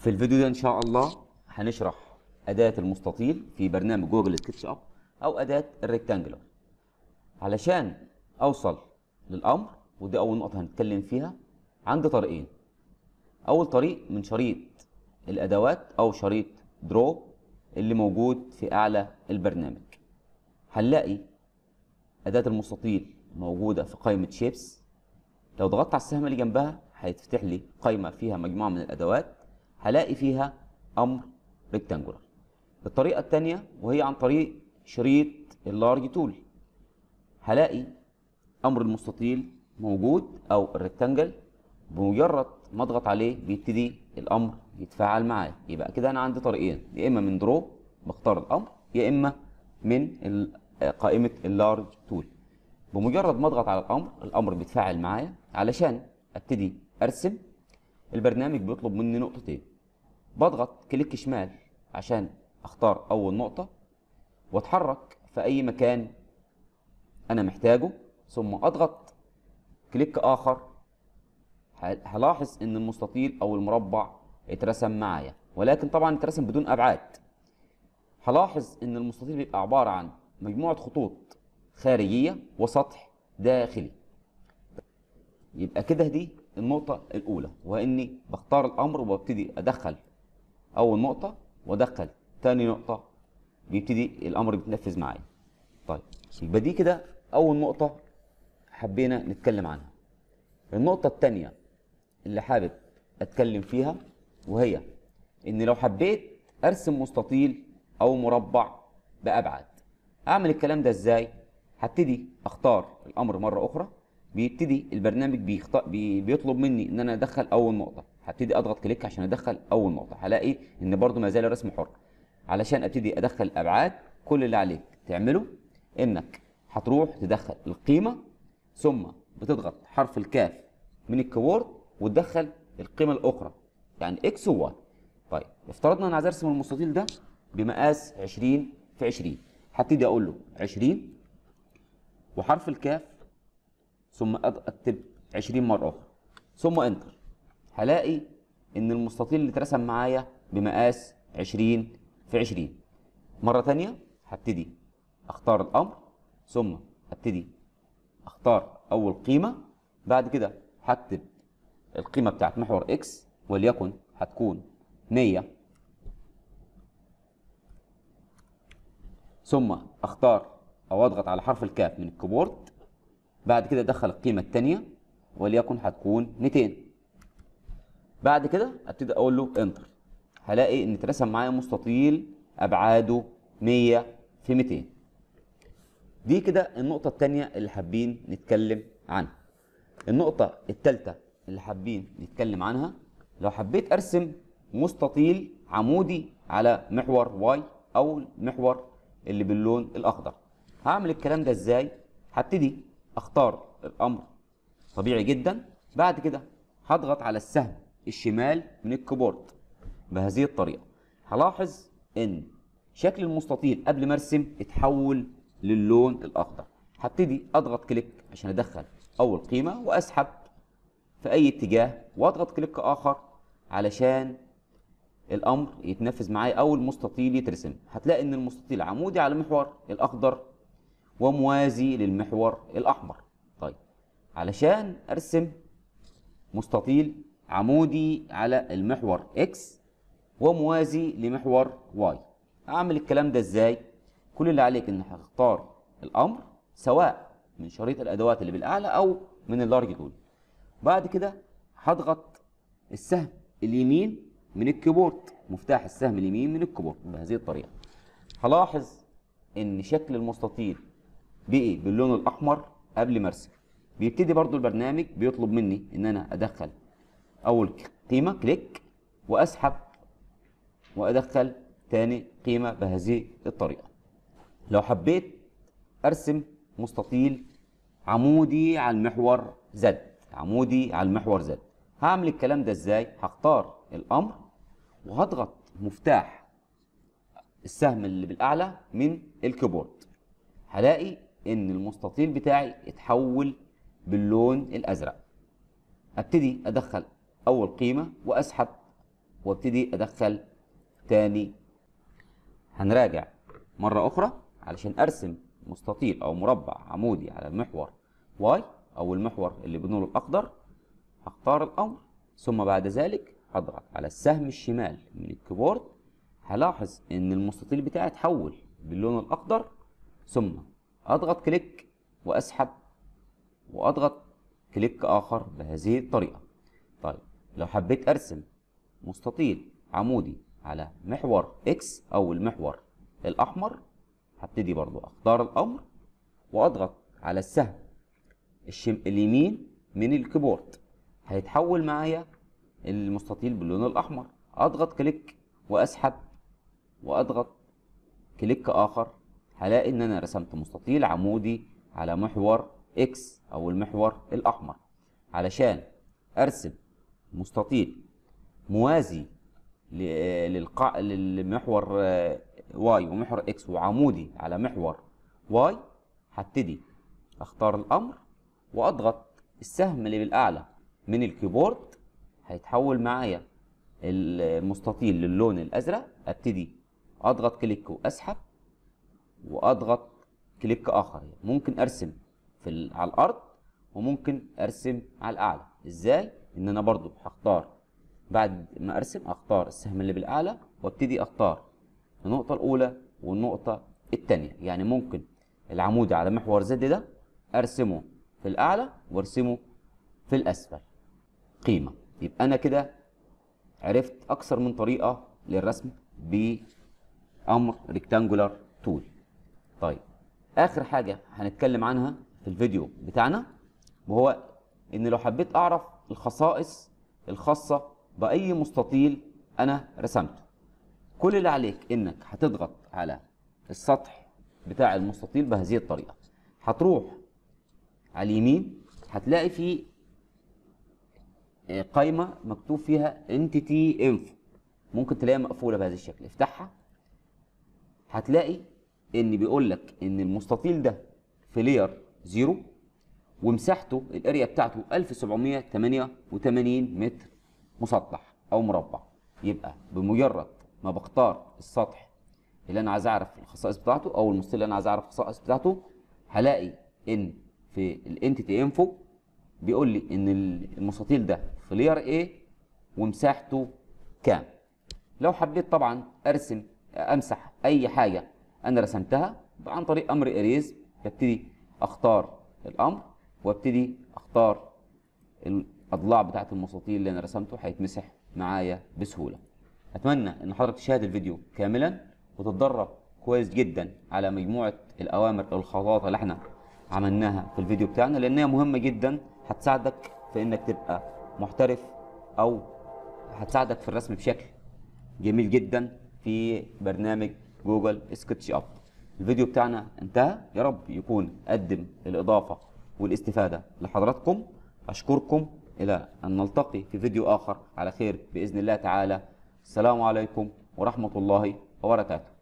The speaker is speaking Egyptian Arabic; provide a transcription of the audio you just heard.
في الفيديو ده ان شاء الله هنشرح اداة المستطيل في برنامج جوجل سكتش اب او اداة الريكتانجلر علشان اوصل للامر ودي اول نقطة هنتكلم فيها عندي طريقين اول طريق من شريط الادوات او شريط درو اللي موجود في اعلى البرنامج هنلاقي اداة المستطيل موجودة في قائمة شيبس لو ضغطت على السهم اللي جنبها هيتفتح لي قائمة فيها مجموعة من الادوات هلاقي فيها امر ريكتانجولار الطريقة التانية وهي عن طريق شريط اللارج تول هلاقي امر المستطيل موجود او الريكتانجل بمجرد ما اضغط عليه بيبتدي الامر يتفاعل معايا يبقى كده انا عندي طريقين يا اما من درو بختار الامر يا اما من قائمة اللارج تول بمجرد ما اضغط على الامر الامر بيتفاعل معايا علشان ابتدي ارسم البرنامج بيطلب مني نقطتين بضغط كليك شمال عشان اختار اول نقطة واتحرك في اي مكان انا محتاجه ثم اضغط كليك اخر هلاحظ ان المستطيل او المربع اترسم معايا ولكن طبعا اترسم بدون ابعاد هلاحظ ان المستطيل بيبقى عبارة عن مجموعة خطوط خارجية وسطح داخلي يبقى كده دي النقطة الأولى وإني بختار الأمر وببتدي أدخل أول نقطة وأدخل تاني نقطة بيبتدي الأمر بيتنفذ معايا. طيب يبقى دي كده أول نقطة حبينا نتكلم عنها. النقطة التانية اللي حابب أتكلم فيها وهي إن لو حبيت أرسم مستطيل أو مربع بأبعاد أعمل الكلام ده إزاي؟ هبتدي أختار الأمر مرة أخرى بيبتدي البرنامج بيخط... بي... بيطلب مني ان انا ادخل اول نقطه هبتدي اضغط كليك عشان ادخل اول نقطه هلاقي ان برضو ما زال الرسم حر علشان ابتدي ادخل الابعاد كل اللي عليك تعمله انك هتروح تدخل القيمه ثم بتضغط حرف الكاف من الكيبورد وتدخل القيمه الاخرى يعني اكس وواي طيب افترضنا انا عايز ارسم المستطيل ده بمقاس 20 في 20 هبتدي اقول له 20 وحرف الكاف ثم اكتب 20 مره اخرى ثم انتر هلاقي ان المستطيل اللي اترسم معايا بمقاس 20 في 20 مره ثانيه هبتدي اختار الامر ثم ابتدي اختار اول قيمه بعد كده هكتب القيمه بتاعت محور اكس وليكن هتكون 100 ثم اختار او اضغط على حرف الكاف من الكيبورد بعد كده ادخل القيمة التانية وليكن هتكون 200 بعد كده ابتدي اقول له انتر هلاقي ان اترسم معايا مستطيل ابعاده 100 في 200 دي كده النقطة التانية اللي حابين نتكلم عنها النقطة التالتة اللي حابين نتكلم عنها لو حبيت ارسم مستطيل عمودي على محور واي او المحور اللي باللون الاخضر هعمل الكلام ده ازاي هبتدي اختار الامر طبيعي جدا بعد كده هضغط على السهم الشمال من الكيبورد بهذه الطريقه هلاحظ ان شكل المستطيل قبل ما ارسم اتحول للون الاخضر هبتدي اضغط كليك عشان ادخل اول قيمه واسحب في اي اتجاه واضغط كليك اخر علشان الامر يتنفذ معايا او المستطيل يترسم هتلاقي ان المستطيل عمودي على المحور الاخضر وموازي للمحور الأحمر طيب علشان أرسم مستطيل عمودي على المحور X وموازي لمحور Y أعمل الكلام ده إزاي؟ كل اللي عليك إنك هتختار الأمر سواء من شريط الأدوات اللي بالأعلى أو من اللارج تول بعد كده هضغط السهم اليمين من الكيبورد مفتاح السهم اليمين من الكيبورد بهذه الطريقة هلاحظ إن شكل المستطيل بقي باللون الاحمر قبل ما ارسم بيبتدي برضو البرنامج بيطلب مني ان انا ادخل اول قيمه كليك واسحب وادخل تاني قيمه بهذه الطريقه لو حبيت ارسم مستطيل عمودي على المحور زد عمودي على المحور زد هعمل الكلام ده ازاي هختار الامر وهضغط مفتاح السهم اللي بالاعلى من الكيبورد هلاقي ان المستطيل بتاعي اتحول باللون الازرق ابتدي ادخل اول قيمه واسحب وابتدي ادخل تاني هنراجع مرة اخرى علشان ارسم مستطيل او مربع عمودي على المحور واي او المحور اللي بنوره الاخضر هختار الامر ثم بعد ذلك هضغط على السهم الشمال من الكيبورد هلاحظ ان المستطيل بتاعي اتحول باللون الاخضر ثم اضغط كليك واسحب واضغط كليك اخر بهذه الطريقه طيب لو حبيت ارسم مستطيل عمودي على محور اكس او المحور الاحمر هبتدي برضو اختار الامر واضغط على السهم الشم... اليمين من الكيبورد هيتحول معايا المستطيل باللون الاحمر اضغط كليك واسحب واضغط كليك اخر هلاقي ان انا رسمت مستطيل عمودي على محور اكس او المحور الاحمر علشان ارسم مستطيل موازي للقاع للمحور واي ومحور اكس وعمودي على محور واي هبتدي اختار الامر واضغط السهم اللي بالاعلى من الكيبورد هيتحول معايا المستطيل للون الازرق ابتدي اضغط كليك واسحب واضغط كليك اخر ممكن ارسم في على الارض وممكن ارسم على الاعلى ازاي ان انا برضو هختار بعد ما ارسم اختار السهم اللي بالاعلى وابتدي اختار النقطة الاولى والنقطة الثانية يعني ممكن العمود على محور زد ده ارسمه في الاعلى وارسمه في الاسفل قيمة يبقى انا كده عرفت اكثر من طريقة للرسم بامر ريكتانجولار تول طيب اخر حاجة هنتكلم عنها في الفيديو بتاعنا وهو ان لو حبيت اعرف الخصائص الخاصة باي مستطيل انا رسمته كل اللي عليك انك هتضغط على السطح بتاع المستطيل بهذه الطريقة هتروح على اليمين هتلاقي في قائمة مكتوب فيها entity info ممكن تلاقيها مقفولة بهذا الشكل افتحها هتلاقي ان بيقول لك ان المستطيل ده في لير زيرو ومساحته الاريا بتاعته 1788 متر مسطح او مربع يبقى بمجرد ما بختار السطح اللي انا عايز اعرف الخصائص بتاعته او المستطيل اللي انا عايز اعرف الخصائص بتاعته هلاقي ان في الانتيتي انفو بيقول لي ان المستطيل ده في لير ايه ومساحته كام لو حبيت طبعا ارسم امسح اي حاجه انا رسمتها عن طريق امر اريز ببتدي اختار الامر وابتدي اختار الاضلاع بتاعه المستطيل اللي انا رسمته هيتمسح معايا بسهوله اتمنى ان حضرتك تشاهد الفيديو كاملا وتتدرب كويس جدا على مجموعه الاوامر الخطوات اللي احنا عملناها في الفيديو بتاعنا لانها مهمه جدا هتساعدك في انك تبقى محترف او هتساعدك في الرسم بشكل جميل جدا في برنامج جوجل سكتش اب الفيديو بتاعنا انتهى يا رب يكون قدم الاضافه والاستفاده لحضراتكم اشكركم الى ان نلتقي في فيديو اخر على خير باذن الله تعالى السلام عليكم ورحمه الله وبركاته